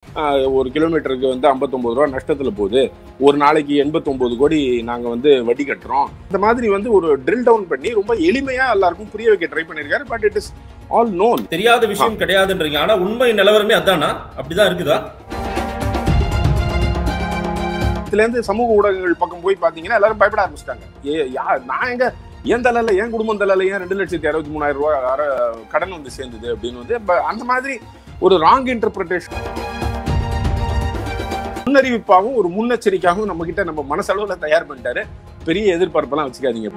ஆஹ், ஒரு கிலோமீட்டருக்கு வந்து 59 ரூபா நஷ்டத்துல போகுது ஒரு நாளைக்கு 89 கோடி நாங்க வந்து வட்டி கட்டுறோம் இந்த மாதிரி வந்து ஒரு ட்ரில் டவுன் பண்ணி ரொம்ப எளிமையா எல்லாருக்கும் புரிய வைக்க ட்ரை பண்ணிருக்காரு but it is all known தெரியாத விஷயம் கிடையாதுன்றீங்க ஆனா உண்மை நிலவரமே அதானா அப்படிதான் இருக்குதா இதுல இருந்து சமூக ஊடகங்கள் பக்கம் போய் பாத்தீங்கன்னா எல்லாரும் பயப்பட ஆரம்பிச்சிட்டாங்க ஏ யா நான் எங்க என் தலையில என் குடும்பம் தலையில ஏன் ரெண்டு லட்சத்தி அறுபத்தி மூணாயிரம் ரூபாய் அர- கடன் வந்து சேர்ந்தது அப்படின்னு வந்து ப- அந்த மாதிரி ஒரு ராங் இன்டர்பிரிட்டேஷன் முன்னறிவிப்பாகவும் ஒரு முன்னெச்சரிக்கையாகவும் நம்ம கிட்ட நம்ம மனசளவுல தயார் பண்ணிட்டாரு பெரிய எதிர்பார்ப்பெல்லாம் வச்சுக்காதீங்க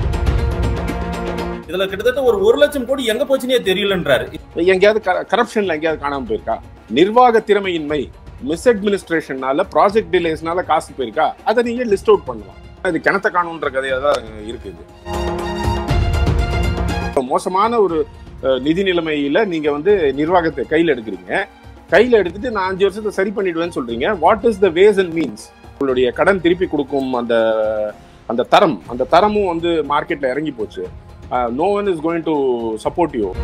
இதுல கிட்டத்தட்ட ஒரு ஒரு லட்சம் கோடி எங்க போச்சுன்னே தெரியலன்றாரு எங்கேயாவது கரப்ஷன்ல எங்கேயாவது காணாம போயிருக்கா நிர்வாக திறமையின்மை மிஸ் அட்மினிஸ்ட்ரேஷனால ப்ராஜெக்ட் டிலேஸ்னால காசு போயிருக்கா அதை நீங்க லிஸ்ட் அவுட் பண்ணலாம் அது கிணத்த காணுன்ற கதையா தான் இருக்குது இப்ப மோசமான ஒரு அஹ், நிதி நிலைமையில நீங்க வந்து நிர்வாகத்தை கையில எடுக்கிறீங்க கையில எடுத்துட்டு நான் அஞ்சு வருஷத்தை சரி பண்ணிடுவேன்னு சொல்றீங்க what is the ways and means உங்களுடைய கடன் திருப்பி கொடுக்கும் அந்த அந்த தரம் அந்த தரமும் வந்து மார்க்கெட்ல இறங்கி போச்சு no one is going to support you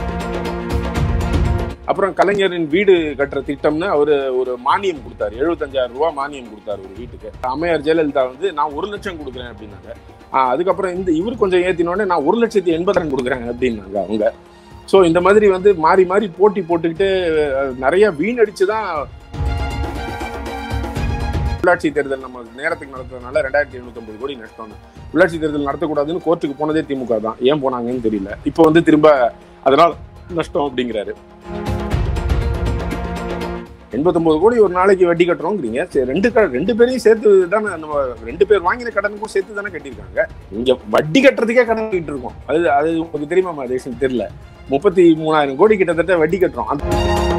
அப்புறம் கலைஞரின் வீடு கட்டுற திட்டம்னு அவரு ஒரு மானியம் கொடுத்தாரு எழுபத்தஞ்சாயிரம் ரூபாய் மானியம் கொடுத்தாரு ஒரு வீட்டுக்கு அம்மையார் ஜெயலலிதா வந்து நான் ஒரு லட்சம் கொடுக்குறேன் அப்படின்னாங்க ஆஹ் அதுக்கப்புறம் இந்த இவர் கொஞ்சம் ஏத்தினோடனே நான் ஒரு லட்சத்தி எண்பதாயிரம் கொடுக்குறேன் அப்படின்னாங்க அவங்க ஸோ இந்த மாதிரி வந்து மாறி மாறி போட்டி போட்டுக்கிட்டு அஹ், நிறைய வீணடிச்சு தான் உள்ளாட்சி தேர்தல் நம்ம நேரத்துக்கு நடத்துறதுனால ரெண்டாயிரத்தி எழுநூத்தம்பது கோடி நஷ்டம் உள்ளாட்சி தேர்தல் நடத்தக்கூடாதுன்னு கோர்ட்டுக்கு போனதே திமுக தான் ஏன் போனாங்கன்னு தெரியல இப்போ வந்து திரும்ப அதனால நஷ்டம் அப்படிங்கிறாரு எண்பத்தொன்பது கோடி ஒரு நாளைக்கு வட்டி கட்டுறோங்கிறீங்க சரி ரெண்டு க- ரெண்டு பேரையும் சேர்த்து தானே நம்ம ரெண்டு பேர் வாங்கின கடனுக்கும் சேர்த்து தானே கட்டியிருக்காங்க இங்க வட்டி கட்டுறதுக்கே கடன் கட்டிட்டு இருக்கோம் அது அது உங்களுக்கு தெரியுமா மகேஷன் தெரியல முப்பத்தி மூணாயிரம் கோடி கிட்டத்தட்ட வட்டி கட்டுறோம் அந்த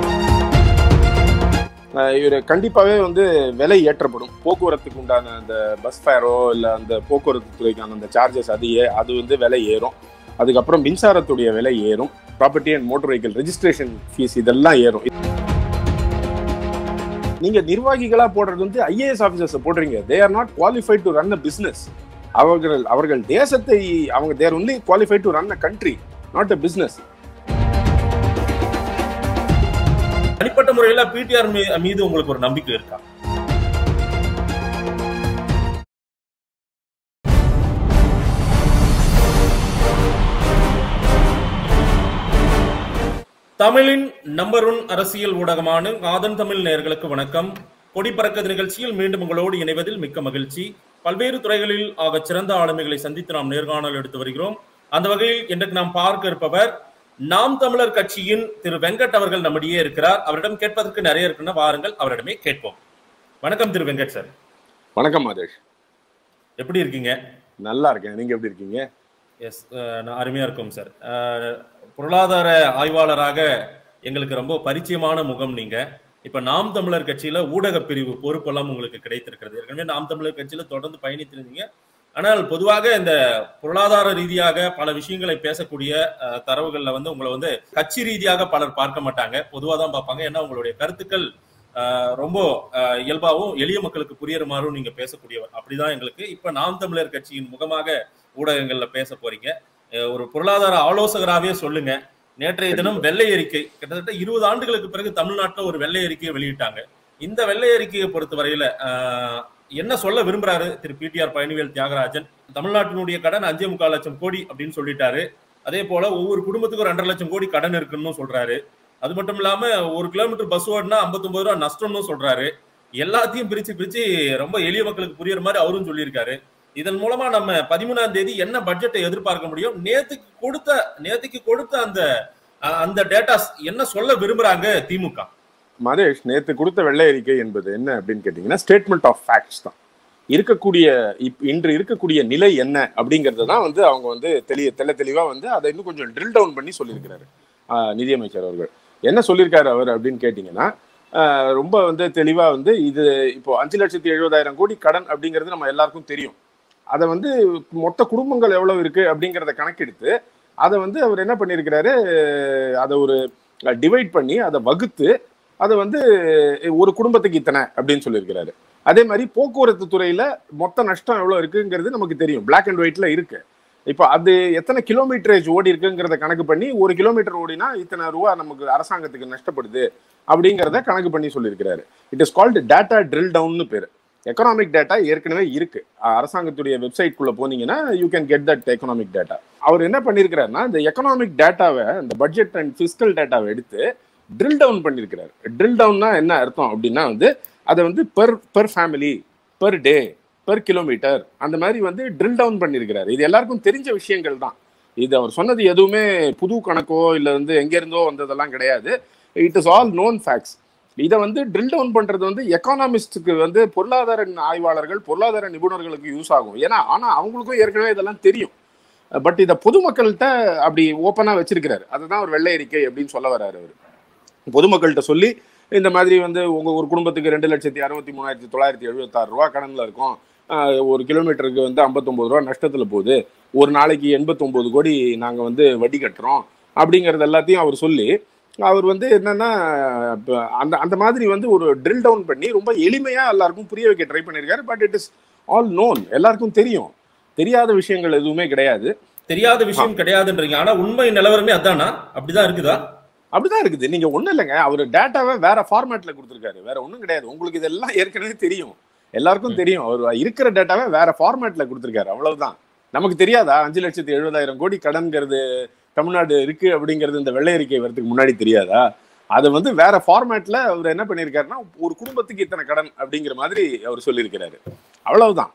அஹ் இவர் கண்டிப்பாவே வந்து விலை ஏற்றப்படும் போக்குவரத்துக்கு உண்டான அந்த பஸ் ஃபேரோ இல்ல அந்த போக்குவரத்து துறைக்கான அந்த சார்ஜஸ் அது ஏ- அது வந்து விலை ஏறும் அதுக்கப்புறம் மின்சாரத்துடைய விலை ஏறும் property and motor vehicle registration fees இதெல்லாம் ஏறும் நீங்க நிர்வாகிகளா போடுறது வந்து ஐஏஎஸ் ஆபீசர்ஸ் போடுறீங்க they are not qualified to run a business அவர்கள் அவர்கள் தேசத்தை அவங்க they're only qualified to run a country not a business தனிப்பட்ட முறையில பிடிஆர் மீது உங்களுக்கு ஒரு நம்பிக்கை இருக்கா தமிழின் நம்பர் ஒன் அரசியல் ஊடகமான ஆதன் தமிழ் நேயர்களுக்கு வணக்கம் கொடி பறக்கது நிகழ்ச்சியில் மீண்டும் உங்களோடு இணைவதில் மிக்க மகிழ்ச்சி பல்வேறு துறைகளில் ஆக சிறந்த ஆளுமைகளை சந்தித்து நாம் நேர்காணல் எடுத்து வருகிறோம் அந்த வகையில் இன்றைக்கு நாம் பார்க்க இருப்பவர் நாம் தமிழர் கட்சியின் திரு வெங்கட் அவர்கள் நம்மிடையே இருக்கிறார் அவரிடம் கேட்பதற்கு நிறைய இருக்குன்னா வாருங்கள் அவரிடமே கேட்போம் வணக்கம் திரு வெங்கட் சார் வணக்கம் மாதேஷ் எப்படி இருக்கீங்க நல்லா இருக்கேன் நீங்க எப்படி இருக்கீங்க எஸ் நான் அருமையா இருக்கும் சார் அஹ், பொருளாதார ஆய்வாளராக எங்களுக்கு ரொம்ப பரிச்சயமான முகம் நீங்க இப்ப நாம் தமிழர் கட்சியில ஊடக பிரிவு பொறுப்பெல்லாம் உங்களுக்கு கிடைத்திருக்கிறது ஏற்கனவே நாம் தமிழர் கட்சியில தொடர்ந்து பயணித்திருந்தீங்க ஆனால் பொதுவாக இந்த பொருளாதார ரீதியாக பல விஷயங்களை பேசக்கூடிய அஹ், தரவுகள்ல வந்து உங்களை வந்து கட்சி ரீதியாக பலர் பார்க்க மாட்டாங்க பொதுவா தான் பார்ப்பாங்க ஏன்னா உங்களுடைய கருத்துக்கள் அஹ், ரொம்ப அஹ், இயல்பாகவும் எளிய மக்களுக்கு புரியற மாதிரியும் நீங்க பேசக்கூடியவர் அப்படிதான் எங்களுக்கு இப்ப நாம் தமிழர் கட்சியின் முகமாக ஊடகங்கள்ல பேச போறீங்க அஹ் ஒரு பொருளாதார ஆலோசகராகவே சொல்லுங்க நேற்றைய தினம் வெள்ளை அறிக்கை கிட்டத்தட்ட இருபது ஆண்டுகளுக்கு பிறகு தமிழ்நாட்டுல ஒரு வெள்ளை அறிக்கையை வெளியிட்டாங்க இந்த வெள்ளை அறிக்கையை பொறுத்தவரையில ஆஹ், என்ன சொல்ல விரும்புறாரு திரு பிடிஆர் பழனிவேல் தியாகராஜன் தமிழ்நாட்டினுடைய கடன் அஞ்சே முக்கால் லட்சம் கோடி அப்படின்னு சொல்லிட்டாரு அதே போல ஒவ்வொரு குடும்பத்துக்கும் ரெண்டரை லட்சம் கோடி கடன் இருக்குன்னு சொல்றாரு அது மட்டும் இல்லாம ஒரு கிலோமீட்டர் பஸ் ஓடினா 59 ரூபா நஷ்டம்னு சொல்றாரு எல்லாத்தையும் பிரிச்சு பிரிச்சு ரொம்ப எளிய மக்களுக்கு புரியற மாதிரி அவரும் சொல்லியிருக்காரு இதன் மூலமா நம்ம பதிமூணாம் தேதி என்ன பட்ஜெட்டை எதிர்பார்க்க முடியும் நேத்துக்கு கொடுத்த நேத்துக்கு கொடுத்த அந்த அஹ், அந்த டேட்டாஸ் என்ன சொல்ல விரும்புறாங்க திமுக மதேஷ் நேத்து கொடுத்த வெள்ளை அறிக்கை என்பது என்ன அப்படின்னு கேட்டீங்கன்னா ஸ்டேட்மெண்ட் ஆஃப் ஃபேக்ட்ஸ் தான் இருக்கக்கூடிய இப் இன்று இருக்கக்கூடிய நிலை என்ன அப்படிங்கறது தான் வந்து அவங்க வந்து தெளிய தெள்ள தெளிவா வந்து அதை இன்னும் கொஞ்சம் ட்ரில் டவுன் பண்ணி சொல்லியிருக்கிறாரு ஆஹ் நிதியமைச்சர் அவர்கள் என்ன சொல்லியிருக்காரு அவர் அப்படின்னு கேட்டீங்கன்னா ஆஹ் ரொம்ப வந்து தெளிவா வந்து இது இப்போ அஞ்சு லட்சத்தி எழுபதாயிரம் கோடி கடன் அப்படிங்கிறது நம்ம எல்லாருக்கும் தெரியும் அதை வந்து மொத்த குடும்பங்கள் எவ்வளவு இருக்கு அப்படிங்கிறத கணக்கெடுத்து அதை வந்து அவர் என்ன பண்ணியிருக்கிறாரு அதை ஒரு டிவைட் பண்ணி அதை வகுத்து அதை வந்து ஒரு குடும்பத்துக்கு இத்தனை அப்படின்னு சொல்லியிருக்கிறாரு அதே மாதிரி போக்குவரத்து துறையில மொத்த நஷ்டம் எவ்வளவு இருக்குங்கிறது நமக்கு தெரியும் Black அண்ட் ஒயிட்ல இருக்கு இப்போ அது எத்தனை கிலோமீட்டரேஜ் ஓடி இருக்குங்கிறத கணக்கு பண்ணி ஒரு கிலோமீட்டர் ஓடினா இத்தனை ரூபா நமக்கு அரசாங்கத்துக்கு நஷ்டப்படுது அப்படிங்கிறத கணக்கு பண்ணி சொல்லியிருக்கிறாரு it is called data drill டவுன்னு பேர் எக்கனாமிக் டேட்டா ஏற்கனவே இருக்கு அஹ் அரசாங்கத்துடைய வெப்சைட் குள்ள போனீங்கன்னா you can get that economic data அவர் என்ன பண்ணியிருக்கிறாருன்னா இந்த எக்கனாமிக் டேட்டாவை இந்த பட்ஜெட் அண்ட் ஃபிஸ்கல் டேட்டாவை எடுத்து ட்ரில் டவுன் பண்ணியிருக்கிறார் ட்ரில் டவுன்னா என்ன அர்த்தம் அப்படின்னா வந்து அதை வந்து per per family per day per kilometre அந்த மாதிரி வந்து ட்ரில் டவுன் பண்ணியிருக்கிறாரு இது எல்லாருக்கும் தெரிஞ்ச விஷயங்கள் தான் இது அவர் சொன்னது எதுவுமே புது கணக்கோ இல்லை வந்து எங்கேருந்தோ வந்ததெல்லாம் கிடையாது it is all known facts இதை வந்து ட்ரில் டவுன் பண்றது வந்து எக்கானமிஸ்டுக்கு வந்து பொருளாதார ஆய்வாளர்கள் பொருளாதார நிபுணர்களுக்கு யூஸ் ஆகும் ஏன்னா ஆனா அவங்களுக்கும் ஏற்கனவே இதெல்லாம் தெரியும் பட் இதை பொதுமக்கள்கிட்ட அப்படி ஓப்பனா வச்சிருக்கிறாரு அதுதான் ஒரு வெள்ளை அறிக்கை அப்படின்னு சொல்ல வர்றாரு அவர் பொதுமக்கள்கிட்ட சொல்லி இந்த மாதிரி வந்து உங்க ஒரு குடும்பத்துக்கு ரெண்டு லட்சத்தி அறுபத்தி மூணாயிரத்தி தொள்ளாயிரத்தி எழுபத்தாறு ரூபா கடன்ல இருக்கும் ஆஹ் ஒரு கிலோமீட்டருக்கு வந்து ஐம்பத்தொம்பது ரூபா நஷ்டத்துல போகுது ஒரு நாளைக்கு எண்பத்தொம்பது கோடி நாங்க வந்து வட்டி கட்டுறோம் அப்படிங்கறது எல்லாத்தையும் அவர் சொல்லி அவர் வந்து என்னன்னா இப்ப அந்த அந்த மாதிரி வந்து ஒரு ட்ரில் டவுன் பண்ணி ரொம்ப எளிமையா எல்லாருக்கும் புரிய வைக்க ட்ரை பண்ணியிருக்காரு but it is all known எல்லாருக்கும் தெரியும் தெரியாத விஷயங்கள் எதுவுமே கிடையாது தெரியாத விஷயம் கிடையாதுன்றீங்க ஆனா உண்மை நிலவரமே அதானா அப்படிதான் இருக்குதா அப்படிதான் இருக்குது நீங்க ஒண்ணும் இல்லைங்க அவர் டேட்டாவை வேற ஃபார்மேட்ல கொடுத்துருக்காரு வேற ஒண்ணும் கிடையாது உங்களுக்கு இதெல்லாம் ஏற்கனவே தெரியும் எல்லாருக்கும் தெரியும் அவர் இருக்கிற டேட்டாவை வேற ஃபார்மேட்ல கொடுத்துருக்காரு அவ்வளவுதான் நமக்கு தெரியாதா அஞ்சு லட்சத்தி எழுபதாயிரம் கோடி கடன்கிறது தமிழ்நாடு இருக்கு அப்படிங்கிறது இந்த வெள்ளை அறிக்கை வரதுக்கு முன்னாடி தெரியாதா அது வந்து வேற ஃபார்மேட்ல அவர் என்ன பண்ணியிருக்காருன்னா ஒரு குடும்பத்துக்கு இத்தனை கடன் அப்படிங்கிற மாதிரி அவர் சொல்லியிருக்கிறாரு அவ்வளவுதான்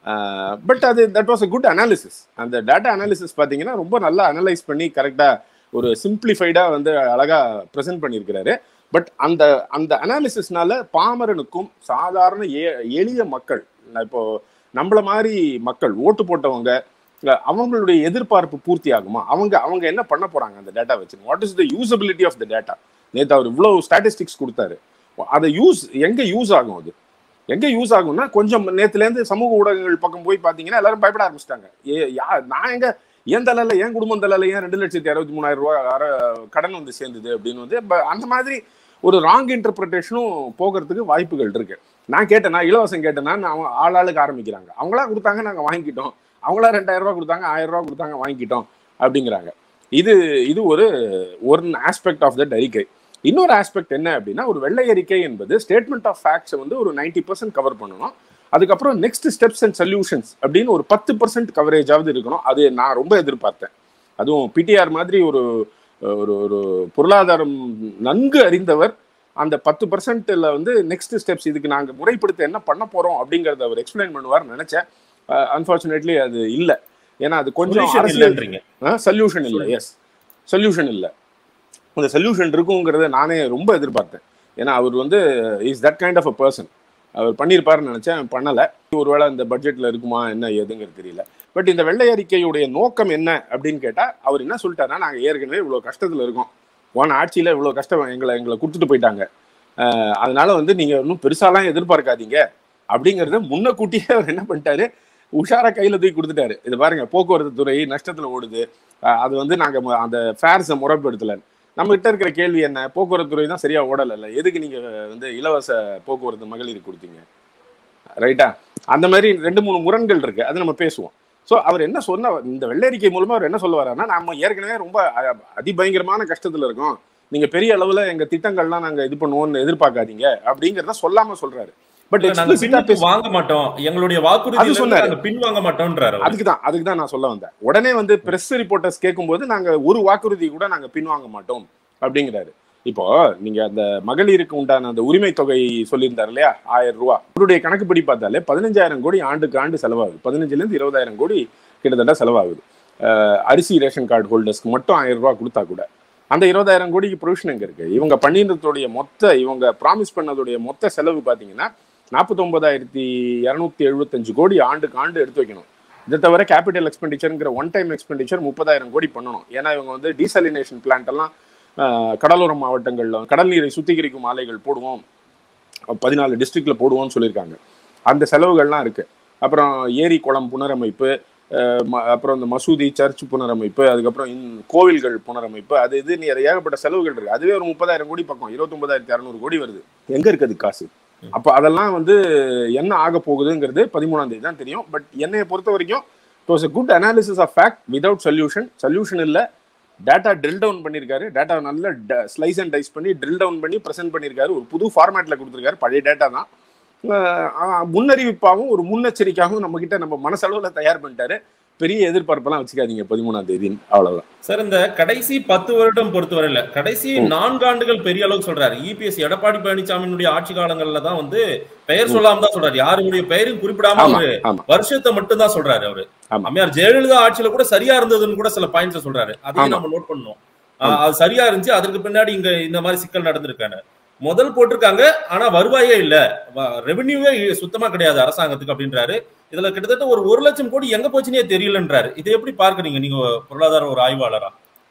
பட் அது that was a good analysis அந்த டேட்டா அனாலிசிஸ் பார்த்தீங்கன்னா ரொம்ப நல்லா அனலைஸ் பண்ணி கரெக்டாக ஒரு சிம்பிளிஃபைடா வந்து அழகா ப்ரெசென்ட் பண்ணியிருக்கிறாரு பட் அந்த அந்த அனாலிசிஸ்னால பாமரனுக்கும் சாதாரண ஏ எளிய மக்கள் இப்போ நம்மள மாதிரி மக்கள் ஓட்டு போட்டவங்க இல்ல அவங்களுடைய எதிர்பார்ப்பு பூர்த்தி ஆகுமா அவங்க அவங்க என்ன பண்ண போறாங்க அந்த டேட்டா வச்சு what is the usability of the data நேற்று அவர் இவ்வளவு ஸ்டாட்டிஸ்டிக்ஸ் கொடுத்தாரு அதை யூஸ் எங்க யூஸ் ஆகும் அது எங்க யூஸ் ஆகும்னா கொஞ்சம் நேத்துல இருந்து சமூக ஊடகங்கள் பக்கம் போய் பாத்தீங்கன்னா எல்லாரும் பயப்பட ஆரம்பிச்சிட்டாங்க ஏ யா நான் எங்க என் தலையில என் குடும்பம் தலையில ஏன் ரெண்டு லட்சத்தி அறுபத்தி மூணாயிரம் ரூபாய் அர- கடன் வந்து சேர்ந்தது அப்படின்னு வந்து ப- அந்த மாதிரி ஒரு ராங் இன்டர்பிரிட்டேஷனும் போகிறதுக்கு வாய்ப்புகள் இருக்கு நான் கேட்டேனா இலவசம் கேட்டேனா நான் அவங்க ஆளாளுக்கு ஆரம்பிக்கிறாங்க அவங்களா கொடுத்தாங்க நாங்க வாங்கிக்கிட்டோம் அவங்களா ரெண்டாயிரம் ரூபாய் கொடுத்தாங்க ஆயிரம் ரூபாய் கொடுத்தாங்க வாங்கிக்கிட்டோம் அப்படிங்கிறாங்க இது இது ஒரு ஒரு ஆஸ்பெக்ட் ஆஃப் தட் அறிக்கை இன்னொரு ஆஸ்பெக்ட் என்ன அப்படின்னா ஒரு வெள்ளை அறிக்கை என்பது ஸ்டேட்மெண்ட் ஆஃப் ஃபேக்ட்ஸை வந்து ஒரு 90% பர்சன்ட் கவர் பண்ணணும் அதுக்கப்புறம் நெக்ஸ்ட் ஸ்டெப்ஸ் அண்ட் சொல்யூஷன்ஸ் அப்படின்னு ஒரு பத்து பர்சன்ட் கவரேஜாவது இருக்கணும் அது நான் ரொம்ப எதிர்பார்த்தேன் அதுவும் பிடிஆர் மாதிரி ஒரு ஒரு ஒரு பொருளாதாரம் நன்கு அறிந்தவர் அந்த பத்து பர்சன்ட்ல வந்து நெக்ஸ்ட் ஸ்டெப்ஸ் இதுக்கு நாங்கள் முறைப்படுத்த என்ன பண்ண போறோம் அப்படிங்கறத அவர் எக்ஸ்பிளைன் பண்ணுவார்னு நினைச்சேன் அன்பார்ச்சுனேட்லி அது இல்லை ஏன்னா அது கொஞ்சம் Solution அரசியல் இல்லைன்றீங்க சொல்யூஷன் இல்லை எஸ் சொல்யூஷன் இல்லை அந்த சொல்யூஷன் இருக்குங்கிறத நானே ரொம்ப எதிர்பார்த்தேன் ஏன்னா அவர் வந்து is that kind of a person அவர் பண்ணியிருப்பாருன்னு நினைச்சேன் பண்ணலை ஒருவேளை இந்த பட்ஜெட்ல இருக்குமா என்ன ஏதுங்கிறது தெரியல பட் இந்த வெள்ளை அறிக்கையுடைய நோக்கம் என்ன அப்படின்னு கேட்டா அவர் என்ன சொல்லிட்டாருன்னா நாங்க ஏற்கனவே இவ்வளவு கஷ்டத்துல இருக்கோம் போன ஆட்சியில இவ்வளவு கஷ்டம் எங்களை எங்களை கொடுத்துட்டு போயிட்டாங்க அஹ் அதனால வந்து நீங்க இன்னும் பெருசாலாம் எதிர்பார்க்காதீங்க அப்படிங்கறத முன்னக்கூட்டியே அவர் என்ன பண்ணிட்டாரு உஷாரா கையில தூக்கி கொடுத்துட்டாரு இது பாருங்க போக்குவரத்து துறை நஷ்டத்துல ஓடுது அஹ் அது வந்து நாங்க ம- அந்த ஃபேர்ஸை முறைப்படுத்தல நம்ம கிட்ட இருக்கிற கேள்வி என்ன போக்குவரத்து துறை தான் சரியா ஓடல எதுக்கு நீங்க வந்து இலவச போக்குவரத்து மகளிர் கொடுத்தீங்க ரைட்டா அந்த மாதிரி ரெண்டு மூணு முரண்கள் இருக்கு அது நம்ம பேசுவோம் ஸோ அவர் என்ன சொன்ன இந்த வெள்ளரிக்கை மூலமா அவர் என்ன சொல்ல வர்றாருன்னா நம்ம ஏற்கனவே ரொம்ப அ- அதிபயங்கரமான கஷ்டத்துல இருக்கோம் நீங்க பெரிய அளவுல எங்க திட்டங்கள்லாம் நாங்க இது பண்ணுவோம்னு எதிர்பார்க்காதீங்க அப்படிங்கறத சொல்லாம சொல்றாரு பட் நாங்க எக்ஸ்பிளிசிட்டா பின்னுக்கு வாங்க மாட்டோம் எங்களுடைய அது வாக்குறுதி சொன்னாரு. நாங்க பின் வாங்க மாட்டோம்ன்றாரு அவர். அதுக்கு தான் அதுக்கு தான் நான் சொல்ல வந்தேன் உடனே வந்து பிரஸ் ரிப்போர்ட்டர்ஸ் கேட்கும்போது நாங்க ஒரு வாக்குறுதி கூட நாங்க பின்வாங்க மாட்டோம் அப்படிங்கிறாரு இப்போ நீங்க அந்த மகளிருக்கு உண்டான அந்த உரிமை தொகை சொல்லியிருந்தார் இல்லையா ஆயிரம் ரூபா அவருடைய கணக்குப்படி பார்த்தாலே பதினஞ்சாயிரம் கோடி ஆண்டுக்கு ஆண்டு செலவாகுது பதினஞ்சுல இருந்து இருபதாயிரம் கோடி கிட்டத்தட்ட செலவாகுது அஹ் அரிசி ரேஷன் கார்டு ஹோல்டர்ஸ்க்கு மட்டும் ஆயிரம் ரூபாய் கொடுத்தா கூட அந்த இருபதாயிரம் கோடிக்கு ப்ரொவிஷன் எங்க இருக்கு இவங்க பண்ணினதுடைய மொத்த இவங்க ப்ராமிஸ் பண்ணதுடைய மொத்த செலவு பாத்தீங்கன்னா நாற்பத்தொன்பதாயிரத்தி இரநூத்தி எழுபத்தஞ்சு கோடி ஆண்டுக்கு ஆண்டு எடுத்து வைக்கணும் இதை தவிர கேபிட்டல் எக்ஸ்பெண்டிச்சர்ங்கிற ஒன் டைம் எக்ஸ்பெண்டிச்சர் முப்பதாயிரம் கோடி பண்ணணும் ஏன்னா இவங்க வந்து டீசலினேஷன் பிளான்ட் எல்லாம் ஆஹ், கடலோர மாவட்டங்கள்ல கடல் நீரை சுத்திகரிக்கும் ஆலைகள் போடுவோம் பதினாலு டிஸ்ட்ரிக்ட்ல போடுவோம்னு சொல்லியிருக்காங்க அந்த செலவுகள்லாம் இருக்கு அப்புறம் ஏரி குளம் புனரமைப்பு அஹ், ம- அப்புறம் இந்த மசூதி சர்ச் புனரமைப்பு அதுக்கப்புறம் இன்- கோவில்கள் புனரமைப்பு அது இது நீ ஏகப்பட்ட செலவுகள் இருக்கு அதுவே ஒரு முப்பதாயிரம் கோடி பக்கம் இருபத்தொன்பதாயிரத்தி அறநூறு கோடி வருது எங்க இருக்குது காசு அப்ப அதெல்லாம் வந்து என்ன ஆக போகுதுங்கிறது பதிமூணாம் தேதி தான் தெரியும் பட் என்னைய பொறுத்த வரைக்கும் was a good analysis of fact without solution solution இல்லை டேட்டா ட்ரில் டவுன் பண்ணியிருக்காரு டேட்டா நல்ல ஸ்லைஸ் அண்ட் டைஸ் பண்ணி ட்ரில் டவுன் பண்ணி ப்ரெசென்ட் பண்ணியிருக்காரு ஒரு புது ஃபார்மேட்டில் கொடுத்துருக்காரு பழைய டேட்டா தான் அஹ் முன்னறிவிப்பாகவும் ஒரு முன்னெச்சரிக்கையாகவும் நம்ம கிட்ட நம்ம மனசளவில் தயார் பண்ணிட்டாரு பெரிய எதிர்பார்ப்பெல்லாம் வச்சுக்காதீங்க பதிமூணாம் தேதி அவ்வளவுதான் சார் இந்த கடைசி பத்து வருடம் பொறுத்தவரையில கடைசி நான்கு ஆண்டுகள் பெரிய அளவுக்கு சொல்றாரு இபிஎஸ் எடப்பாடி பழனிசாமியினுடைய ஆட்சி காலங்கள்ல தான் வந்து பெயர் சொல்லாம தான் சொல்றாரு யாருடைய பெயரும் குறிப்பிடாம ஆமா ஒரு ஆமா வருஷத்தை மட்டும் தான் சொல்றாரு அவரு ஆமா. அம்மையார் ஜெயலலிதா ஆட்சியில கூட சரியா இருந்ததுன்னு கூட சில பாயிண்ட்ஸ் சொல்றாரு அதையும் ஆமா. நம்ம நோட் பண்ணோம் ஆஹ் அது சரியா இருந்துச்சு அதற்கு பின்னாடி இங்க இந்த மாதிரி சிக்கல் நடந்திருக்காங்க முதல் போட்டிருக்காங்க ஆனா வருவாயே இல்ல ரெவென்யூவே சுத்தமா கிடையாது அரசாங்கத்துக்கு அப்படின்றாரு இதுல கிட்டத்தட்ட ஒரு ஒரு லட்சம் கோடி எங்க போச்சுன்னே தெரியலன்றாரு இதை எப்படி பார்க்கறீங்க நீங்க பொருளாதார ஒரு ஆய்வாளரா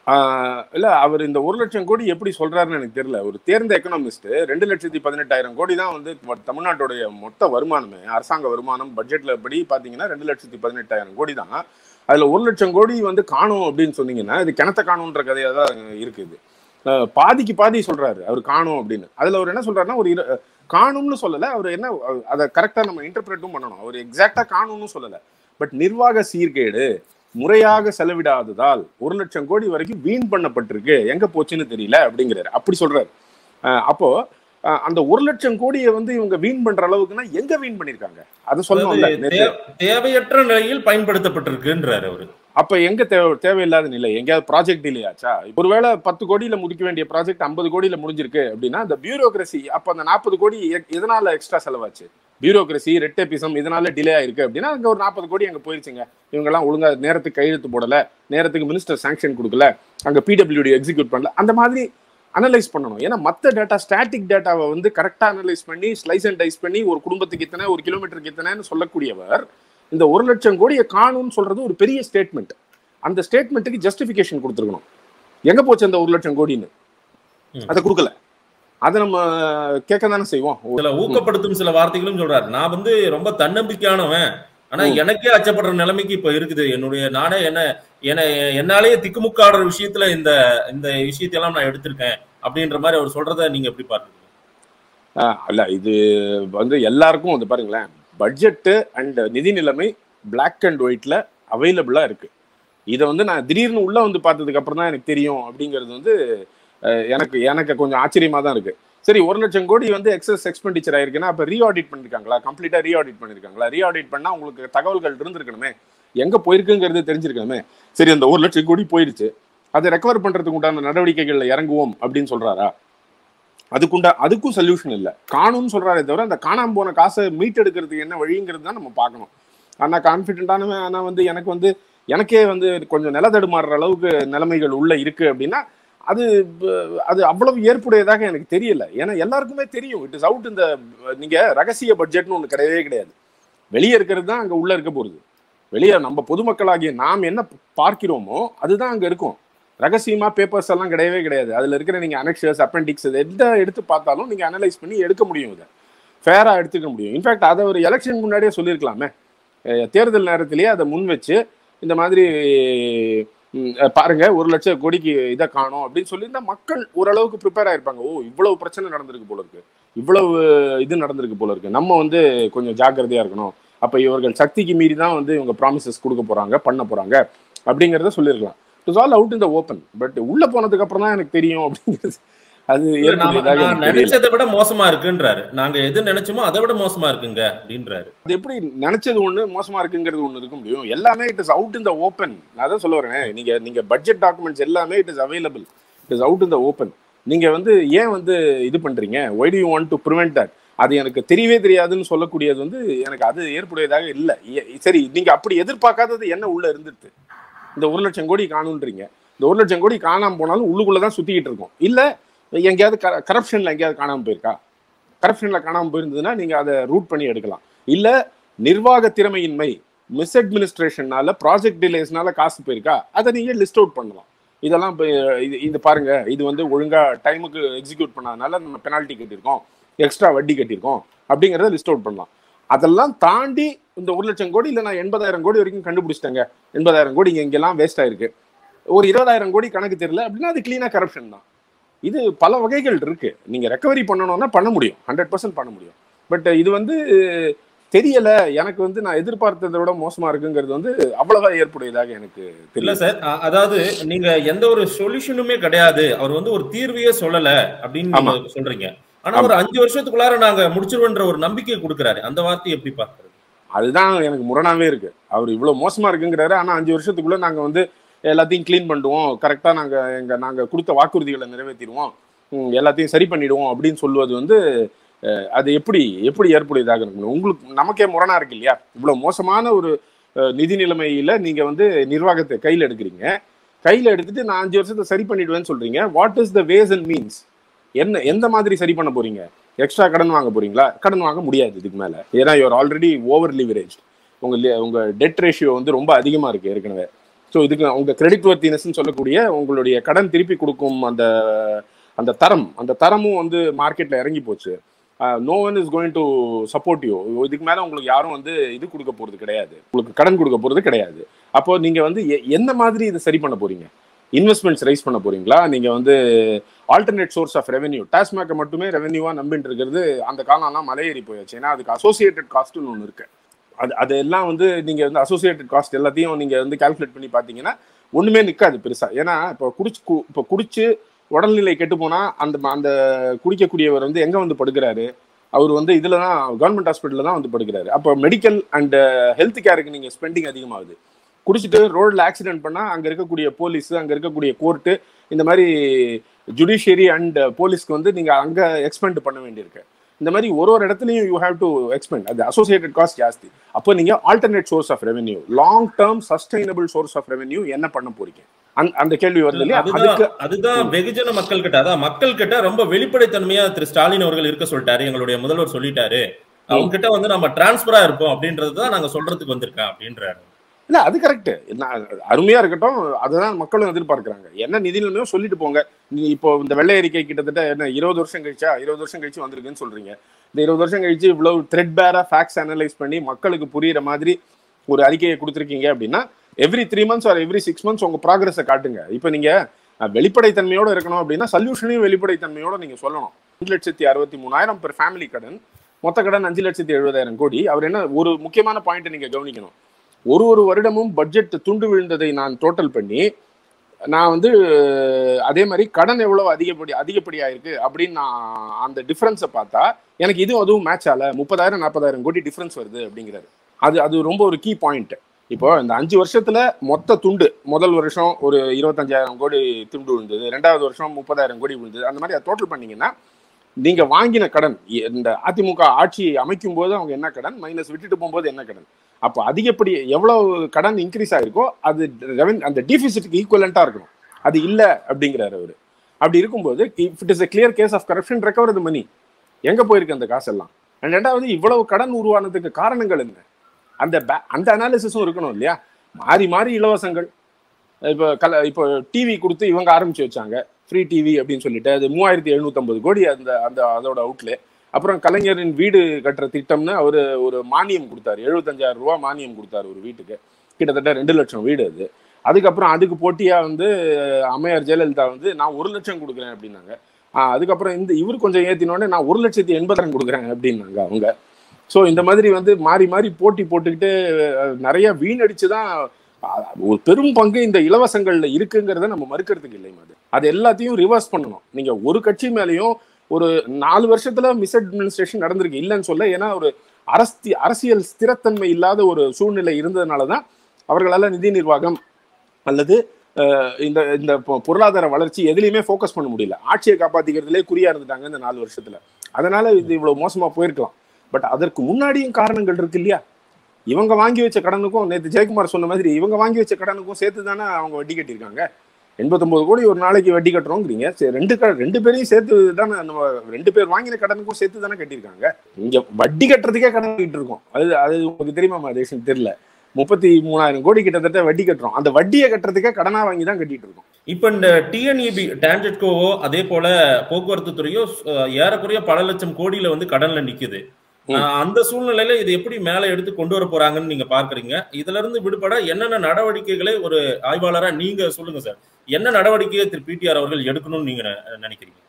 ஆஹ் இல்ல அவர் இந்த ஒரு லட்சம் கோடி எப்படி சொல்றாருன்னு எனக்கு தெரியல ஒரு தேர்ந்த எக்கனாமிஸ்ட் ரெண்டு லட்சத்தி பதினெட்டாயிரம் கோடி தான் வந்து மொ- தமிழ்நாட்டுடைய மொத்த வருமானமே அரசாங்க வருமானம் பட்ஜெட்ல படி பாத்தீங்கன்னா ரெண்டு லட்சத்தி பதினெட்டாயிரம் கோடி தான் அதுல ஒரு லட்சம் கோடி வந்து காணும் அப்படின்னு சொன்னீங்கன்னா இது கிணத்த காணுன்ற கதையா தான் இருக்குது ஆஹ் பாதிக்கு பாதி சொல்றாரு அவர் காணும் அப்படின்னு அதுல அவர் என்ன சொல்றாருன்னா ஒரு இரு- காணும்னு சொல்லல அவர் என்ன அஹ் அதை கரெக்டா நம்ம இன்டர்பிரேட்டும் பண்ணணும் அவர் எக்ஸாக்டா காணும்னு சொல்லல பட் நிர்வாக சீர்கேடு முறையாக செலவிடாததால் ஒரு லட்சம் கோடி வரைக்கும் வீண் பண்ணப்பட்டிருக்கு எங்க போச்சுன்னு தெரியல அப்படிங்கிறாரு அப்படி சொல்றாரு அஹ் அப்போ அஹ் அந்த ஒரு லட்சம் கோடியை வந்து இவங்க வீண் பண்ற அளவுக்குன்னா எங்க வீண் பண்ணிருக்காங்க அது சொல்லணும்ல அதாவது நேத்து. தே- தேவையற்ற நிலையில் பயன்படுத்தப்பட்டிருக்குன்றாரு அவரு அப்ப எங்க தேவை தேவையில்லாத நிலை எங்கேயாவது ப்ராஜெக்ட் டிலே ஆச்சா ஒருவேளை பத்து கோடியில முடிக்க வேண்டிய ப்ராஜெக்ட் ஐம்பது கோடியில முடிஞ்சிருக்கு அப்படின்னா அந்த பியூரோக்ரசி அப்ப அந்த நாற்பது கோடி எ- எதனால எக்ஸ்ட்ரா செலவாச்சு பியூரோக்ரசி ரெட்டேபிசம் இதனால டிலே ஆயிருக்கு அப்படின்னா அங்க ஒரு நாற்பது கோடி அங்க போயிருச்சுங்க இவங்க எல்லாம் ஒழுங்கா நேரத்துக்கு கையெழுத்து போடல நேரத்துக்கு மினிஸ்டர் சாங்ஷன் கொடுக்கல அங்க பிடபிள்யூடி எக்ஸிக்யூட் பண்ணல அந்த மாதிரி அனலைஸ் பண்ணணும் ஏன்னா மத்த டேட்டா ஸ்டாட்டிக் டேட்டாவை வந்து கரெக்டா அனலைஸ் பண்ணி ஸ்லைஸ் அண்ட் டைஸ் பண்ணி ஒரு குடும்பத்துக்கு இத்தனை ஒரு கிலோமீட்டருக்கு இத்தனைன்னு சொல்லக்கூடியவர் இந்த ஒரு லட்சம் கோடியை காணும்னு சொல்றது ஒரு பெரிய ஸ்டேட்மெண்ட் அந்த ஸ்டேட்மெண்ட்டுக்கு ஜஸ்டிஃபிகேஷன் கொடுத்துருக்கணும் எங்க போச்சு அந்த ஒரு லட்சம் கோடின்னு ம். அதை கொடுக்கல அதை நம்ம கேட்க தானே செய்வோம் சில ஊக்கப்படுத்தும் சில வார்த்தைகளும் சொல்றாரு நான் வந்து ரொம்ப தன்னம்பிக்கையானவன் ஆனா ம். எனக்கே அச்சப்படுற நிலைமைக்கு இப்ப இருக்குது என்னுடைய நானே என்ன என்ன என்னாலேயே திக்குமுக்காடுற விஷயத்துல இந்த இந்த விஷயத்தையெல்லாம் நான் எடுத்திருக்கேன் அப்படின்ற மாதிரி அவர் சொல்றத நீங்க எப்படி பாருங்க ஆஹ் அல்ல இது வந்து எல்லாருக்கும் வந்து பாருங்களேன் பட்ஜெட்டு அண்ட் நிதி நிலைமை பிளாக் அண்ட் ஒயிட்ல அவைலபிளா இருக்கு இதை வந்து நான் திடீர்னு உள்ள வந்து பார்த்ததுக்கு அப்புறம் தான் எனக்கு தெரியும் அப்படிங்கிறது வந்து அஹ், எனக்கு எனக்கு கொஞ்சம் ஆச்சரியமா தான் இருக்கு சரி ஒரு லட்சம் கோடி வந்து எக்ஸஸ் எக்ஸ்பெண்டிச்சர் ஆயிருக்குன்னா அப்ப ரீஆடிட் பண்ணிருக்காங்களா கம்ப்ளீட்டா ரீஆடிட் பண்ணிருக்காங்களா ரீஆடிட் பண்ணா உங்களுக்கு தகவல்கள் இருந்திருக்கணுமே எங்க போயிருக்குங்கிறது தெரிஞ்சிருக்கணுமே சரி அந்த ஒரு லட்சம் கோடி போயிருச்சு அதை ரெக்கவர் பண்றதுக்கு உண்டான நடவடிக்கைகள்ல இறங்குவோம் அப்படின்னு சொல்றாரா அதுக்குண்டா அதுக்கும் சொல்யூஷன் இல்லை காணும்னு சொல்றாரே தவிர அந்த காணாம போன காசை மீட்டெடுக்கிறதுக்கு என்ன வழிங்கிறது தான் நம்ம பார்க்கணும் ஆனா கான்ஃபிடென்டானவன் ஆனா வந்து எனக்கு வந்து எனக்கே வந்து கொஞ்சம் நிலதடுமாறுற அளவுக்கு நிலைமைகள் உள்ள இருக்கு அப்படின்னா அது ப- அது அவ்வளவு ஏற்புடையதாக எனக்கு தெரியல ஏன்னா எல்லாருக்குமே தெரியும் இட் இஸ் அவுட் இந்த நீங்க ரகசிய பட்ஜெட்னு ஒன்று கிடையவே கிடையாது வெளியே இருக்கிறது தான் அங்க உள்ள இருக்க போகுது வெளியே நம்ம பொதுமக்களாகிய நாம் என்ன பார்க்கிறோமோ அதுதான் அங்க இருக்கும் ரகசியமா பேப்பர்ஸ் எல்லாம் கிடையவே கிடையாது அதுல இருக்கிற நீங்க அனெக்ஷர்ஸ் அப்பெண்டிக்ஸ் எந்த எடுத்து பார்த்தாலும் நீங்க அனலைஸ் பண்ணி எடுக்க முடியும் இதை ஃபேரா எடுத்துக்க முடியும் இன்ஃபேக்ட் அதை ஒரு எலெக்ஷன் முன்னாடியே சொல்லியிருக்கலாமே அஹ் தேர்தல் நேரத்திலேயே அதை முன் வச்சு இந்த மாதிரி ம், அஹ் பாருங்க ஒரு லட்சம் கோடிக்கு இதை காணும் அப்படின்னு சொல்லியிருந்தா மக்கள் ஓரளவுக்கு ப்ரிப்பேர் ஆயிருப்பாங்க ஓ இவ்வளவு பிரச்சனை நடந்திருக்கு போல இருக்கு இவ்வளவு இது நடந்திருக்கு போல இருக்கு நம்ம வந்து கொஞ்சம் ஜாக்கிரதையா இருக்கணும் அப்ப இவர்கள் சக்திக்கு மீறி தான் வந்து இவங்க ப்ராமிசஸ் கொடுக்க போறாங்க பண்ண போறாங்க அப்படிங்கறத சொல்லியிருக்கலாம் it's all out in the open but உள்ள போனதுக்கு அப்புறம் தான் எனக்கு தெரியும் அப்படிங்கிறது அது நாம- ஏற்புடையதாக நான் எனக்கு தெரியல நினைச்சதை விட மோசமா இருக்குன்றாரு நாங்க எது நினைச்சோமோ அதை விட மோசமா இருக்குங்க அப்படின்றாரு அது எப்படி நினைச்சது ஒண்ணு மோசமா இருக்குங்கிறது ஒண்ணு இருக்க முடியும் எல்லாமே it is out in the open நான் அதான் சொல்ல வரேன் நீங்க நீங்க பட்ஜெட் டாக்குமெண்ட்ஸ் எல்லாமே it is available it is out in the open நீங்க வந்து ஏன் வந்து இது பண்றீங்க why do you want to prevent that அது எனக்கு தெரியவே தெரியாதுன்னு சொல்லக்கூடியது வந்து எனக்கு அது ஏற்புடையதாக இல்லை ஏ- சரி நீங்க அப்படி எதிர்பார்க்காதது என்ன உள்ள இருந்துட்டு இந்த ஒரு லட்சம் கோடி காணுன்றீங்க இந்த ஒரு லட்சம் கோடி காணாம போனாலும் உள்ளுக்குள்ளதான் சுத்திக்கிட்டு இருக்கும் இல்ல எங்கேயாவது கரப்ஷன்ல எங்கேயாவது காணாம போயிருக்கா கரப்ஷன்ல காணாம போயிருந்ததுன்னா நீங்க அதை ரூட் பண்ணி எடுக்கலாம் இல்ல நிர்வாக திறமையின்மை மிஸ் அட்மினிஸ்ட்ரேஷனால ப்ராஜெக்ட் டிலேஸ்னால காசு போயிருக்கா அதை நீங்க லிஸ்ட் அவுட் பண்ணலாம் இதெல்லாம் இப்ப இது இது பாருங்க இது வந்து ஒழுங்கா டைமுக்கு எக்ஸிக்யூட் பண்ணாதனால நம்ம பெனால்ட்டி கட்டியிருக்கோம் எக்ஸ்ட்ரா வட்டி கட்டியிருக்கோம் அப்படிங்கிறத லிஸ்ட் அவுட் பண்ணலாம் அதெல்லாம் தாண்டி இந்த ஒரு லட்சம் கோடி இல்லை நான் எண்பதாயிரம் கோடி வரைக்கும் கண்டுபிடிச்சிட்டேங்க எண்பதாயிரம் கோடி இங்க இங்கெல்லாம் வேஸ்ட் ஆயிருக்கு ஒரு இருபதாயிரம் கோடி கணக்கு தெரியல அப்படின்னா அது கிளீனா கரப்ஷன் தான் இது பல வகைகள் இருக்கு நீங்க ரெக்கவரி பண்ணணும்னா பண்ண முடியும் ஹண்ட்ரட் பர்சன்ட் பண்ண முடியும் பட் இது வந்து தெரியல எனக்கு வந்து நான் எதிர்பார்த்ததை விட மோசமா இருக்குங்கிறது வந்து அவ்வளவா ஏற்புடையதாக எனக்கு இல்ல தெரியல சார் அ- அதாவது நீங்க எந்த ஒரு சொல்யூஷனுமே கிடையாது அவர் வந்து ஒரு தீர்வையே சொல்லல அப்படின்னு ஆமா. நீங்க சொல்றீங்க ஆனா ஆமா. ஒரு அஞ்சு வருஷத்துக்குள்ளார நாங்க முடிச்சிருவோன்ற ஒரு நம்பிக்கை கொடுக்கறாரு அந்த வார்த்தையை எப்படி பாக்குறது அதுதான் எனக்கு முரணாவே இருக்கு அவர் இவ்வளவு மோசமா இருக்குங்கிறாரு ஆனா அஞ்சு வருஷத்துக்குள்ள நாங்க வந்து எல்லாத்தையும் க்ளீன் பண்ணுவோம் கரெக்டா நாங்க எங்க நாங்க கொடுத்த வாக்குறுதிகளை நிறைவேற்றிடுவோம் ம், எல்லாத்தையும் சரி பண்ணிடுவோம் அப்படின்னு சொல்லுவது வந்து அஹ், அது எப்படி எப்படி ஏற்புடையதாக இருக்கணும் உங்களுக்கு நமக்கே முரணா இருக்கு இல்லையா இவ்வளவு மோசமான ஒரு அஹ், நிதி நிலைமையில நீங்க வந்து நிர்வாகத்தை கையில் எடுக்கிறீங்க கையில எடுத்துட்டு நான் அஞ்சு வருஷத்தை சரி பண்ணிடுவேன்னு சொல்றீங்க what is the ways and means என்ன எந்த மாதிரி சரி பண்ண போறீங்க எக்ஸ்ட்ரா கடன் வாங்க போறீங்களா கடன் வாங்க முடியாது இதுக்கு மேல ஏன்னா யூஆர் ஆல்ரெடி ஓவர் லிவரேஜ் உங்க li- உங்க டெட் ரேஷியோ வந்து ரொம்ப அதிகமா இருக்கு ஏற்கனவே ஸோ இதுக்கு உங்க கிரெடிட் வர்த்தினஸ்ன்னு சொல்லக்கூடிய உங்களுடைய கடன் திருப்பி கொடுக்கும் அந்த அந்த தரம் அந்த தரமும் வந்து மார்க்கெட்ல இறங்கி போச்சு no one is going to support you இதுக்கு மேல உங்களுக்கு யாரும் வந்து இது கொடுக்க போறது கிடையாது உங்களுக்கு கடன் கொடுக்க போறது கிடையாது அப்போ நீங்க வந்து எ- எந்த மாதிரி இதை சரி பண்ண போறீங்க இன்வெஸ்ட்மெண்ட்ஸ் ரைஸ் பண்ண போறீங்களா நீங்க வந்து ஆல்டர்னேட் சோர்ஸ் ஆஃப் ரெவென்யூ டாஸ்மேக்கை மட்டுமே ரெவென்யூவா நம்பிட்டு இருக்கிறது அந்த காலம்லாம் மலையேறி போயாச்சு ஏன்னா அதுக்கு அசோசியேட்டட் காஸ்ட்னு ஒன்று இருக்கு அது அதெல்லாம் வந்து நீங்க வந்து அசோசியேட்டட் காஸ்ட் எல்லாத்தையும் நீங்க வந்து கால்குலேட் பண்ணி பார்த்தீங்கன்னா ஒண்ணுமே நிக்காது பெருசா ஏன்னா இப்போ குடிச்சு கு- இப்போ குடிச்சு உடல்நிலை கெட்டு போனா அந்த அந்த குடிக்கக்கூடியவர் வந்து எங்க வந்து படுக்கிறாரு அவர் வந்து இதுல தான் கவர்மெண்ட் ஹாஸ்பிட்டல்ல தான் வந்து படுக்கிறாரு அப்போ மெடிக்கல் அண்ட் ஹெல்த் கேருக்கு நீங்க ஸ்பெண்டிங் அதிகமாகுது குடிச்சிட்டு ரோட்ல ஆக்சிடென்ட் பண்ணா அங்க இருக்கக்கூடிய போலீஸ் அங்க இருக்கக்கூடிய கோர்ட்டு இந்த மாதிரி ஜுடிஷியரி அண்ட் போலீஸ்க்கு வந்து நீங்க அங்க எக்ஸ்பெண்ட் பண்ண வேண்டியிருக்கு இந்த மாதிரி ஒரு ஒரு இடத்துலையும் யூ ஹேவ் டு எக்ஸ்பெண்ட் அது அசோசியேட்டட் காஸ்ட் ஜாஸ்தி அப்போ நீங்க alternate source of revenue long term sustainable source of revenue என்ன பண்ண போறீங்க அந்த அந்த கேள்வி வருது இல்லையா அதுக்கு அதுதான் அதுதான் வெகுஜன மக்கள் கிட்ட அதான் மக்கள் கிட்ட ரொம்ப வெளிப்படைத்தன்மையா திரு ஸ்டாலின் அவர்கள் இருக்க சொல்லிட்டாரு எங்களுடைய முதல்வர் சொல்லிட்டாரு அவங்க கிட்ட வந்து நம்ம டிரான்ஸ்பரா இருப்போம் அப்படின்றது தான் நாங்க சொல்றதுக்கு வந்திருக்கேன் அப்படின்றாரு இல்ல அது கரெக்ட் அருமையா இருக்கட்டும் அதுதான் மக்களும் எதிர்பார்க்கறாங்க என்ன நிதி நிலைமையோ சொல்லிட்டு போங்க நீ இப்போ இந்த வெள்ளை அறிக்கை கிட்டத்தட்ட என்ன இருபது வருஷம் கழிச்சா இருபது வருஷம் கழிச்சு வந்திருக்குன்னு சொல்றீங்க இந்த இருபது வருஷம் கழிச்சு இவ்வளவு த்ரெட் பேரா ஃபேக்ட்ஸ் அனலைஸ் பண்ணி மக்களுக்கு புரியுற மாதிரி ஒரு அறிக்கையை கொடுத்துருக்கீங்க அப்படின்னா every three months or every six months உங்க ப்ராக்ரஸை காட்டுங்க இப்போ நீங்க அஹ், வெளிப்படைத்தன்மையோட இருக்கணும் அப்படின்னா சொல்யூஷனையும் வெளிப்படைத்தன்மையோட நீங்க சொல்லணும் அஞ்சு லட்சத்தி அறுபத்தி மூணாயிரம் பெர் ஃபேமிலி கடன் மொத்த கடன் அஞ்சு லட்சத்தி எழுபதாயிரம் கோடி அவர் என்ன ஒரு முக்கியமான பாயிண்ட் நீங்க கவனிக்கணும் ஒரு ஒரு வருடமும் பட்ஜெட் துண்டு விழுந்ததை நான் டோட்டல் பண்ணி நான் வந்து அதே மாதிரி கடன் எவ்வளவு அதிகப்படி அதிகப்படியா இருக்கு அப்படின்னு நான் அந்த டிஃபரன்ஸை பார்த்தா எனக்கு இதுவும் அதுவும் மேட்ச் ஆகல முப்பதாயிரம் நாற்பதாயிரம் கோடி டிஃபரன்ஸ் வருது அப்படிங்கிறாரு அது அது ரொம்ப ஒரு கீ பாயிண்ட் இப்போ இந்த அஞ்சு வருஷத்துல மொத்த துண்டு முதல் வருஷம் ஒரு இருபத்தஞ்சாயிரம் கோடி துண்டு விழுந்தது ரெண்டாவது வருஷம் முப்பதாயிரம் கோடி விழுந்தது அந்த மாதிரி டோட்டல் பண்ணீங்கன்னா நீங்க வாங்கின கடன் இந்த அதிமுக ஆட்சி அமைக்கும் போது அவங்க என்ன கடன் மைனஸ் விட்டுட்டு போகும்போது என்ன கடன் அப்போ அதிகப்படி எவ்வளவு கடன் இன்க்ரீஸ் ஆயிருக்கோ அது ரெவன் அந்த டிஃபிசிட்டுக்கு ஈக்குவலண்டா இருக்கணும் அது இல்ல அப்படிங்கிறாரு அவரு அப்படி இருக்கும்போது if it is a clear case of corruption recover the money எங்க போயிருக்கு அந்த காசெல்லாம் அண்ட் ரெண்டாவது இவ்வளவு கடன் உருவானதுக்கு காரணங்கள் என்ன அந்த ba- அந்த அனாலிசிஸும் இருக்கணும் இல்லையா மாறி மாறி இலவசங்கள் இப்போ கல இப்போ டிவி கொடுத்து இவங்க ஆரம்பிச்சு வச்சாங்க ஃப்ரீ டிவி அப்படின்னு சொல்லிட்டு அது மூவாயிரத்தி எழுநூத்தம்பது கோடி அந்த அந்த அதோட அவுட்லே அப்புறம் கலைஞரின் வீடு கட்டுற திட்டம்னு அவர் ஒரு மானியம் கொடுத்தாரு எழுபத்தஞ்சாயிரம் ரூபா மானியம் கொடுத்தாரு ஒரு வீட்டுக்கு கிட்டத்தட்ட ரெண்டு லட்சம் வீடு அது அதுக்கப்புறம் அதுக்கு போட்டியா வந்து அம்மையார் ஜெயலலிதா வந்து நான் ஒரு லட்சம் கொடுக்குறேன் அப்படின்னாங்க ஆஹ் அதுக்கப்புறம் இந்த இவர் கொஞ்சம் ஏத்தினோடனே நான் ஒரு லட்சத்தி எண்பதாயிரம் கொடுக்குறேன் அப்படின்னாங்க அவங்க ஸோ இந்த மாதிரி வந்து மாறி மாறி போட்டி போட்டுக்கிட்டு அஹ், நிறைய வீணடிச்சு தான் அஹ், ஒரு பெரும் பங்கு இந்த இலவசங்கள்ல இருக்குங்கிறத நம்ம மறுக்கிறதுக்கு இல்லை அது அது எல்லாத்தையும் ரிவர்ஸ் பண்ணணும் நீங்க ஒரு கட்சி மேலேயும் ஒரு நாலு வருஷத்துல மிஸ் அட்மினிஸ்ட்ரேஷன் நடந்திருக்கு இல்லைன்னு சொல்ல ஏன்னா ஒரு அரசி அரசியல் ஸ்திரத்தன்மை இல்லாத ஒரு சூழ்நிலை இருந்ததுனால தான் அவர்களால நிதி நிர்வாகம் அல்லது அஹ், இந்த இந்த பொ- பொருளாதார வளர்ச்சி எதுலையுமே ஃபோக்கஸ் பண்ண முடியல ஆட்சியை காப்பாத்திக்கிறதுலே குறியா இருந்துட்டாங்க இந்த நாலு வருஷத்துல அதனால இது இவ்வளவு மோசமா போயிருக்கலாம் பட் அதற்கு முன்னாடியும் காரணங்கள் இருக்கு இல்லையா இவங்க வாங்கி வச்ச கடனுக்கும் நேற்று ஜெயக்குமார் சொன்ன மாதிரி இவங்க வாங்கி வச்ச கடனுக்கும் சேர்த்து தானே அவங்க வட்டி கட்டியிருக்காங்க எண்பத்தொன்பது கோடி ஒரு நாளைக்கு வட்டி கட்டுறோங்கிறீங்க சரி, ரெண்டு க ரெண்டு பேரையும் சேர்த்து தானே நம்ம ரெண்டு பேர் வாங்கின கடனுக்கும் சேர்த்து தானே கட்டியிருக்காங்க இங்க வட்டி கட்டுறதுக்கே கடன் கட்டிட்டு இருக்கோம் அது அது உங்களுக்கு தெரியுமா மதேஷன் தெரியல முப்பத்தி மூணாயிரம் கோடி கிட்டத்தட்ட வட்டி கட்டுறோம் அந்த வட்டியை கட்டுறதுக்கே கடனா வாங்கி தான் கட்டிட்டு இருக்கோம் இப்ப இந்த டிஎன்இபி டான்ஜெட்கோவோ அதே போல போக்குவரத்து துறையோ அஹ், ஏறக்குறைய பல லட்சம் கோடியில வந்து கடன்ல நிக்குது ம். அஹ், அந்த சூழ்நிலையில இது எப்படி மேல எடுத்து கொண்டு வர போறாங்கன்னு நீங்க பார்க்கறீங்க இதுல இருந்து விடுபட என்னென்ன நடவடிக்கைகளை ஒரு ஆய்வாளரா நீங்க சொல்லுங்க சார் என்ன நடவடிக்கையை திரு பிடிஆர் அவர்கள் எடுக்கணும்னு நீங்க நெ- நினைக்கிறீங்க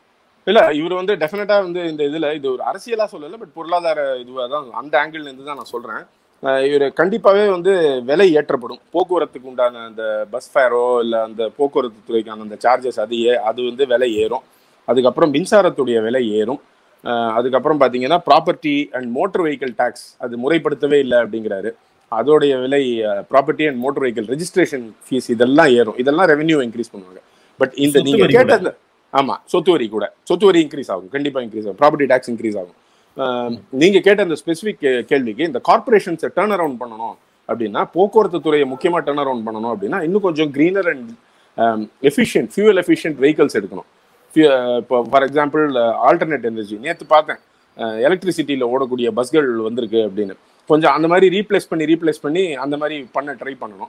இல்ல இவர் வந்து டெஃபினட்டா வந்து இந்த இதுல இது ஒரு அரசியலா சொல்லல பட் பொருளாதார இதுவாக தான் அந்த ஆங்கிள் இருந்து தான் நான் சொல்றேன் அஹ் இவர் கண்டிப்பாவே வந்து விலை ஏற்றப்படும் போக்குவரத்துக்கு உண்டான அந்த பஸ் ஃபேரோ இல்ல அந்த போக்குவரத்து துறைக்கான அந்த சார்ஜஸ் அது ஏ அது வந்து விலை ஏறும் அதுக்கப்புறம் மின்சாரத்துடைய விலை ஏறும் அஹ் அதுக்கப்புறம் பாத்தீங்கன்னா property and motor vehicle tax அது முறைப்படுத்தவே இல்லை அப்படிங்கிறாரு அதோடைய விலை property and motor vehicle registration fees இதெல்லாம் ஏறும் இதெல்லாம் ரெவென்யூ இன்க்ரீஸ் பண்ணுவாங்க பட் இந்த சொத்து நீங்க வரி கேட்ட கூட. இந்த ஆமா சொத்து வரி கூட சொத்து வரி இன்க்ரீஸ் ஆகும் கண்டிப்பா இன்க்ரீஸ் ஆகும் ப்ராப்பர்ட்டி டேக்ஸ் இன்க்ரீஸ் ஆகும் அஹ் நீங்க கேட்ட அந்த ஸ்பெசிபிக் கேள்விக்கு இந்த கார்பரேஷன்ஸை டேர்ன் அரவுண்ட் பண்ணணும் அப்படின்னா போக்குவரத்து துறையை முக்கியமா டேர்ன் அரவுண்ட் பண்ணணும் அப்படின்னா இன்னும் கொஞ்சம் greener and efficient fuel efficient vehicles எடுக்கணும் Fu- இப்போ ஃபார் எக்ஸாம்பிள் ஆல்டர்னேட் எனர்ஜி நேற்று பார்த்தேன் எலக்ட்ரிசிட்டியில் ஓடக்கூடிய பஸ்கள் வந்திருக்கு அப்படின்னு கொஞ்சம் அந்த மாதிரி ரீப்ளேஸ் பண்ணி ரீப்ளேஸ் பண்ணி அந்த மாதிரி பண்ண ட்ரை பண்ணணும்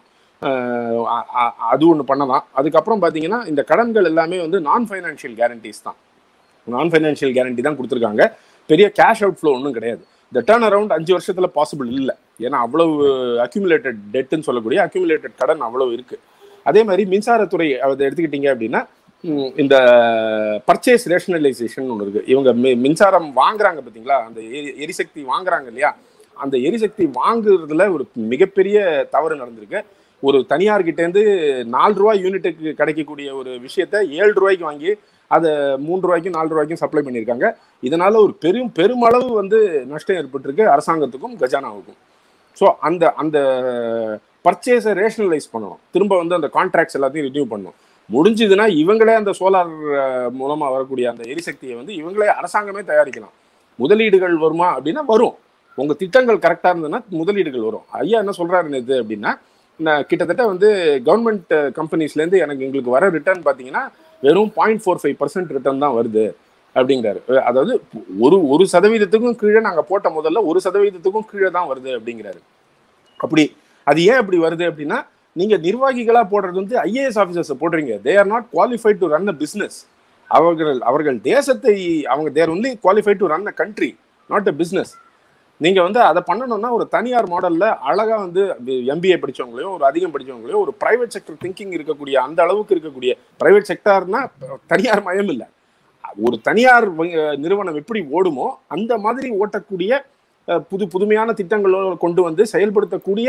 அஹ் அ- அ- அது ஒன்று பண்ணலாம் அதுக்கப்புறம் பார்த்தீங்கன்னா இந்த கடன்கள் எல்லாமே வந்து நான் ஃபைனான்ஷியல் கேரண்டிஸ் தான் நான் ஃபைனான்ஷியல் கேரண்டி தான் கொடுத்துருக்காங்க பெரிய கேஷ் அவுட் ஃப்ளோ ஒன்றும் கிடையாது இந்த டேர்ன் அரவுண்ட் அஞ்சு வருஷத்துல பாசிபிள் இல்லை ஏன்னா அவ்வளவு அக்யூமுலேட்டட் டெட்டுன்னு சொல்லக்கூடிய அக்யூமுலேட்டட் கடன் அவ்வளவு இருக்கு அதே மாதிரி மின்சாரத்துறை அதை எடுத்துக்கிட்டீங்க அப்படின்னா ம், இந்த பர்ச்சேஸ் ரேஷனலைசேஷன் ஒன்று இருக்கு இவங்க மி- மின்சாரம் வாங்குறாங்க பார்த்தீங்களா அந்த எரி- எரிசக்தி வாங்குறாங்க இல்லையா அந்த எரிசக்தி வாங்குறதுல ஒரு மிகப்பெரிய தவறு நடந்திருக்கு ஒரு தனியார் கிட்ட இருந்து நாலு ரூபாய் யூனிட்டுக்கு கிடைக்கக்கூடிய ஒரு விஷயத்த ஏழு ரூபாய்க்கு வாங்கி அதை மூன்று ரூபாய்க்கும் நாலு ரூபாய்க்கும் சப்ளை பண்ணியிருக்காங்க இதனால ஒரு பெரும் பெருமளவு வந்து நஷ்டம் ஏற்பட்டிருக்கு அரசாங்கத்துக்கும் கஜானாவுக்கும் ஸோ அந்த அந்த பர்ச்சேஸை ரேஷனலைஸ் பண்ணணும் திரும்ப வந்து அந்த கான்ட்ராக்ட்ஸ் எல்லாத்தையும் ரினியூ பண்ணணும் முடிஞ்சதுன்னா இவங்களே அந்த சோலார் மூலமா வரக்கூடிய அந்த எரிசக்தியை வந்து இவங்களே அரசாங்கமே தயாரிக்கலாம் முதலீடுகள் வருமா அப்படின்னா வரும் உங்க திட்டங்கள் கரெக்டா இருந்ததுன்னா முதலீடுகள் வரும் ஐயா என்ன சொல்றாரு நேத்து அப்படின்னா நான் கிட்டத்தட்ட வந்து கவர்மெண்ட் கம்பெனிஸ்லேருந்து எனக்கு எங்களுக்கு வர ரிட்டர்ன் பார்த்தீங்கன்னா வெறும் point four five percent return தான் வருது அப்படிங்கிறாரு அஹ் அதாவது ஒரு ஒரு சதவீதத்துக்கும் கீழே நாங்கள் போட்ட முதல்ல ஒரு சதவீதத்துக்கும் கீழே தான் வருது அப்படிங்கிறாரு அப்படி அது ஏன் அப்படி வருது அப்படின்னா நீங்க நிர்வாகிகளா போடுறது வந்து ஐஏஎஸ் ஆஃபீஸர்ஸ் போடுறீங்க they are not qualified to run a business அவர்கள் அவர்கள் தேசத்தை அவங்க they're only qualified to run a country not a business நீங்க வந்து அதை பண்ணணும்னா ஒரு தனியார் மாடல்ல அழகா வந்து எம்பிஏ படிச்சவங்களையோ ஒரு அதிகம் படிச்சவங்களையோ ஒரு பிரைவேட் செக்டர் திங்கிங் இருக்கக்கூடிய அந்த அளவுக்கு இருக்கக்கூடிய பிரைவேட் செக்டார்னா தனியார் மயம் இல்லை ஒரு தனியார் வ- நிறுவனம் எப்படி ஓடுமோ அந்த மாதிரி ஓட்டக்கூடிய அஹ், புது புதுமையான திட்டங்களோட கொண்டு வந்து செயல்படுத்தக்கூடிய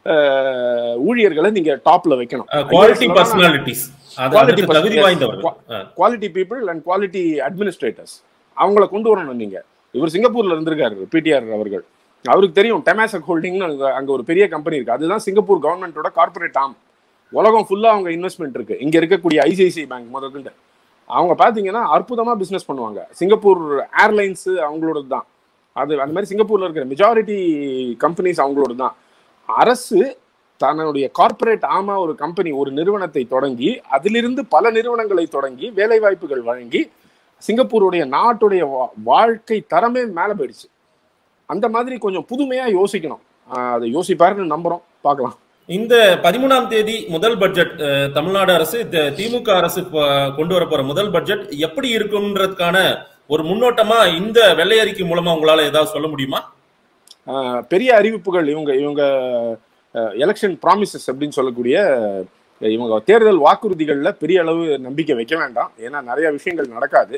அஹ், ஊழியர்களை நீங்க டாப்ல வைக்கணும் குவாலிட்டி IAS ல தான் பர்சனாலிட்டிஸ் Quality அதற்கு தகுதி person- வாய்ந்தவர்கள் ஆ. Quality people and quality administrators அவங்கள கொண்டு வரணும் நீங்க இவர் சிங்கப்பூர்ல இருந்திருக்காரு பிடிஆர் அவர்கள் அவருக்கு தெரியும் டெமாசக் ஹோல்டிங்னு அங்க அங்க ஒரு பெரிய கம்பெனி இருக்கு அதுதான் சிங்கப்பூர் கவர்மெண்டோட கார்பரேட் ஆம் உலகம் ஃபுல்லா அவங்க இன்வெஸ்ட்மெண்ட் இருக்கு இங்க இருக்கக்கூடிய ஐசிஐசிஐ பேங்க் முதற்கொண்டு அவங்க பாத்தீங்கன்னா அற்புதமா பிசினஸ் பண்ணுவாங்க சிங்கப்பூர் ஏர்லைன்ஸ் அவங்களோட தான் அது அந்த மாதிரி சிங்கப்பூர்ல இருக்கிற மெஜாரிட்டி கம்பெனிஸ் அவங்களோட தான் அரசு தன்னுடைய கார்ப்பரேட் ஆமா ஒரு கம்பெனி ஒரு நிறுவனத்தை தொடங்கி அதிலிருந்து பல நிறுவனங்களை தொடங்கி வேலை வாய்ப்புகள் வழங்கி சிங்கப்பூருடைய நாட்டுடைய வா- வாழ்க்கை தரமே மேல போயிடுச்சு அந்த மாதிரி கொஞ்சம் புதுமையா யோசிக்கணும் ஆஹ் அதை யோசிப்பாருன்னு நம்புறோம் பார்க்கலாம் இந்த பதிமூணாம் தேதி முதல் பட்ஜெட் அஹ், தமிழ்நாடு அரசு த- திமுக அரசு ப- கொண்டு வர போற முதல் பட்ஜெட் எப்படி இருக்கும்ன்றதுக்கான ஒரு முன்னோட்டமா இந்த வெள்ளை அறிக்கை மூலமா உங்களால ஏதாவது சொல்ல முடியுமா ஆஹ் பெரிய அறிவிப்புகள் இவங்க இவங்க எலெக்ஷன் ப்ராமிசஸ் அப்படின்னு சொல்லக்கூடிய அஹ், இவங்க தேர்தல் வாக்குறுதிகளில் பெரிய அளவு நம்பிக்கை வைக்க வேண்டாம் ஏன்னா நிறைய விஷயங்கள் நடக்காது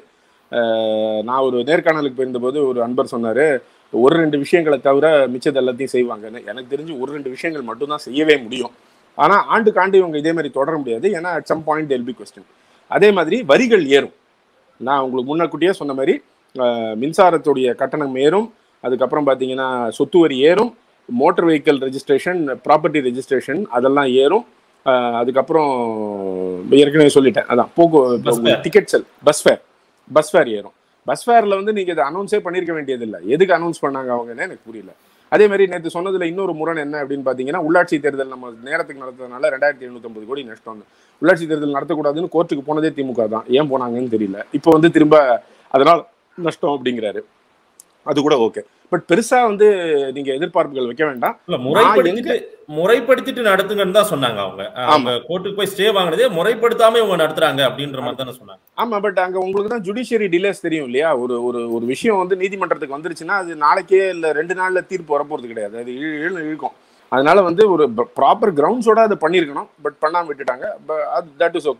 ஆஹ் நான் ஒரு நேர்காணலுக்கு போயிருந்தபோது ஒரு அன்பர் சொன்னாரு ஒரு ரெண்டு விஷயங்களை தவிர மிச்சது எல்லாத்தையும் செய்வாங்கன்னு எனக்கு தெரிஞ்சு ஒரு ரெண்டு விஷயங்கள் மட்டும்தான் செய்யவே முடியும் ஆனா ஆண்டுக்கு ஆண்டு இவங்க இதே மாதிரி தொடர முடியாது ஏன்னா at some point it'll be question அதே மாதிரி வரிகள் ஏறும் நான் உங்களுக்கு முன்னக்கூட்டியே சொன்ன மாதிரி அஹ், மின்சாரத்துடைய கட்டணம் ஏறும் அதுக்கப்புறம் பார்த்தீங்கன்னா சொத்து வரி ஏறும் motor vehicle registration property registration அதெல்லாம் ஏறும் அஹ், அதுக்கப்புறம் ஏற்கனவே சொல்லிட்டேன் அதான் போக்கு Bus fare. Ticket sell bus fare bus fare ஏறும் பஸ் ஃபேர்ல வந்து நீங்க இதை அனௌன்ஸே பண்ணிருக்க வேண்டியதில்லை எதுக்கு அனௌன்ஸ் பண்ணாங்க அவங்கன்னு எனக்கு புரியல அதே மாதிரி நேற்று சொன்னதுல இன்னொரு முரண் என்ன அப்படின்னு பாத்தீங்கன்னா உள்ளாட்சி தேர்தல் நம்ம நேரத்துக்கு நடத்துறதுனால ரெண்டாயிரத்தி எழுநூத்தம்பது கோடி நஷ்டம் உள்ளாட்சி தேர்தல் நடத்தக்கூடாதுன்னு கோர்ட்டுக்கு போனதே திமுக தான் ஏன் போனாங்கன்னு தெரியல இப்போ வந்து திரும்ப அதனால் நஷ்டம் அப்படிங்கிறாரு அது கூட ஓகே பட் பெருசா வந்து நீங்க எதிர்பார்ப்புகள் வைக்க வேண்டாம் இல்ல முறைப்படுத்திட்டு முறைப்படுத்திட்டு நடத்துங்கன்னு தான் சொன்னாங்க அவங்க அவங்க கோர்ட்டுக்கு போய் ஸ்டே வாங்கினதே முறைப்படுத்தாம இவங்க நடத்துறாங்க அப்படின்ற மாதிரி தானே சொன்னாங்க ஆமா பட் அங்க உங்களுக்கு தான் ஜுடிஷியரி டிலேஸ் தெரியும் இல்லையா ஒரு ஒரு ஒரு விஷயம் வந்து நீதிமன்றத்துக்கு வந்துருச்சுன்னா அது நாளைக்கே இல்ல ரெண்டு நாள்ல தீர்ப்பு வரப்போறது கிடையாது அது இழு இழு- இழுக்கும் அதனால வந்து ஒரு ப்ராப்பர் கிரவுண்ட்ஸோட அதை பண்ணியிருக்கணும் பட் பண்ணாம விட்டுட்டாங்க தட் இஸ் ஓகே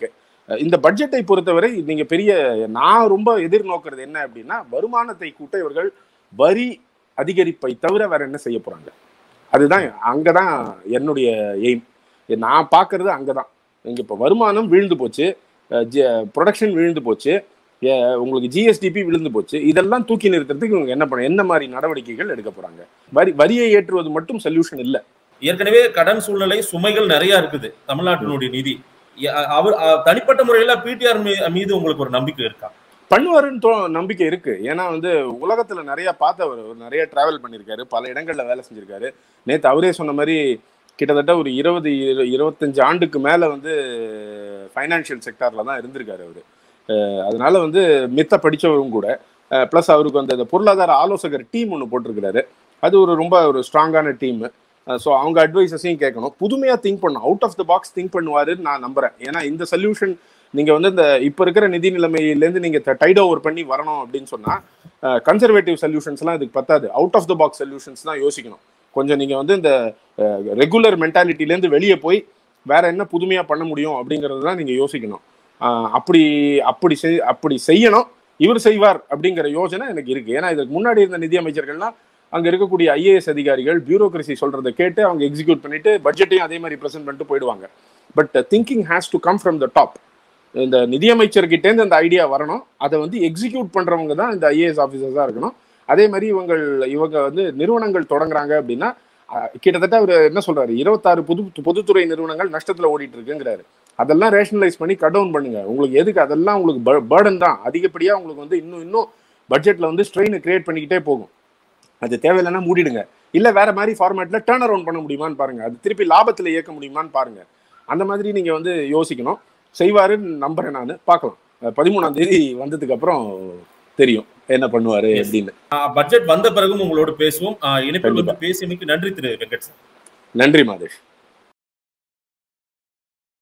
அஹ் இந்த பட்ஜெட்டை பொறுத்தவரை நீங்க பெரிய நான் ரொம்ப எதிர்நோக்கிறது என்ன அப்படின்னா வருமானத்தை கூட்ட இவர்கள் வரி அதிகரிப்பை தவிர வேற என்ன செய்ய போறாங்க அதுதான் அங்கதான் என்னுடைய எய்ம் நான் பார்க்கறது அங்கதான் இங்க இப்ப வருமானம் வீழ்ந்து போச்சு ப்ரொடக்ஷன் விழுந்து போச்சு அஹ் உங்களுக்கு ஜிஎஸ்டிபி விழுந்து போச்சு இதெல்லாம் தூக்கி நிறுத்துறதுக்கு இவங்க என்ன பண்ண என்ன மாதிரி நடவடிக்கைகள் எடுக்க போறாங்க வரி வரியை ஏற்றுவது மட்டும் சொல்யூஷன் இல்ல ஏற்கனவே கடன் சூழ்நிலை சுமைகள் நிறைய இருக்குது தமிழ்நாட்டினுடைய நிதி எ- அவர் அ, தனிப்பட்ட முறையில பிடிஆர் மீது உங்களுக்கு ஒரு நம்பிக்கை இருக்கா பண்ணுவாருன்னு தோ நம்பிக்கை இருக்கு ஏன்னா வந்து உலகத்துல நிறைய பார்த்தவர் அவர் நிறைய டிராவல் பண்ணியிருக்காரு பல இடங்கள்ல வேலை செஞ்சிருக்காரு நேத்து அவரே சொன்ன மாதிரி கிட்டத்தட்ட ஒரு இருபது இரு- இருபத்தஞ்சு ஆண்டுக்கு மேல வந்து ஃபைனான்சியல் செக்டார்ல தான் இருந்திருக்காரு அவரு அஹ் அதனால வந்து மித்த படிச்சவரும் கூட ப்ளஸ் அவருக்கு அந்த இந்த பொருளாதார ஆலோசகர் டீம் ஒன்று போட்டிருக்கிறாரு அது ஒரு ரொம்ப ஒரு ஸ்ட்ராங்கான டீம் ஸோ அவங்க அட்வைசஸையும் கேட்கணும் புதுமையா திங்க் பண்ணணும் out of the box think பண்ணுவாருன்னு நான் நம்புறேன் ஏன்னா இந்த சொல்யூஷன் நீங்க வந்து இந்த இப்ப இருக்கிற நிதி நிலைமையிலேருந்து நீங்க டைட் ஓவர் பண்ணி வரணும் அப்படின்னு சொன்னா கன்சர்வேட்டிவ் சொல்யூஷன்ஸ்லாம் இதுக்கு பத்தாது out of the box solutions தான் யோசிக்கணும் கொஞ்சம் நீங்க வந்து இந்த ரெகுலர் மென்டாலிட்டிலேருந்து வெளியே போய் வேற என்ன புதுமையா பண்ண முடியும் அப்படிங்கறது தான் நீங்க யோசிக்கணும் அஹ் அப்படி அப்படி செய் அப்படி செய்யணும் இவர் செய்வார் அப்படிங்கிற யோசனை எனக்கு இருக்கு ஏன்னா இதுக்கு முன்னாடி இருந்த நிதி அமைச்சர்கள்லாம் அங்க இருக்கக்கூடிய ஐஏஎஸ் அதிகாரிகள் பியூரோக்ரஸி சொல்றதை கேட்டு அவங்க எக்ஸிக்யூட் பண்ணிட்டு பட்ஜெட்டையும் அதே மாதிரி ப்ரெசென்ட் பண்ணிட்டு போயிடுவாங்க but thinking has to come from the top இந்த நிதியமைச்சர்கிட்டேருந்து அந்த ஐடியா வரணும் அதை வந்து எக்ஸிக்யூட் பண்றவங்க தான் இந்த ஐஏஎஸ் ஆஃபீஸர்ஸாக இருக்கணும் அதே மாதிரி இவங்கள் இவங்க வந்து நிறுவனங்கள் தொடங்குறாங்க அப்படின்னா அஹ், கிட்டத்தட்ட அவர் என்ன சொல்றாரு இருபத்தாறு பொது பொதுத்துறை நிறுவனங்கள் நஷ்டத்துல ஓடிட்டு இருக்குங்கிறாரு அதெல்லாம் ரேஷனலைஸ் பண்ணி கட் டவுன் பண்ணுங்க உங்களுக்கு எதுக்கு அதெல்லாம் உங்களுக்கு பேர்டன் தான் அதிகப்படியா உங்களுக்கு வந்து இன்னும் இன்னும் பட்ஜெட்ல வந்து ஸ்ட்ரெயின் கிரியேட் பண்ணிக்கிட்டே போகும் அது தேவையில்லைன்னா மூடிடுங்க இல்ல வேற மாதிரி ஃபார்மேட்ல டேர்ன் அரவுண்ட் பண்ண முடியுமான்னு பாருங்க அது திருப்பி லாபத்துல இயக்க முடியுமான்னு பாருங்க அந்த மாதிரி நீங்க வந்து யோசிக்கணும் செய்வாருன்னு நம்புறேன் நான் பார்க்கலாம் அஹ் பதிமூணாம் தேதி வந்ததுக்கு அப்புறம் தெரியும் என்ன பண்ணுவாரு Yes. அப்படின்னு பட்ஜெட் வந்த பிறகும் உங்களோட பேசுவோம் அ, இணைப்பில் கண்டிப்பா. வந்து பேசியமைக்கு நன்றி திரு வெங்கட் சார் நன்றி மாதேஷ்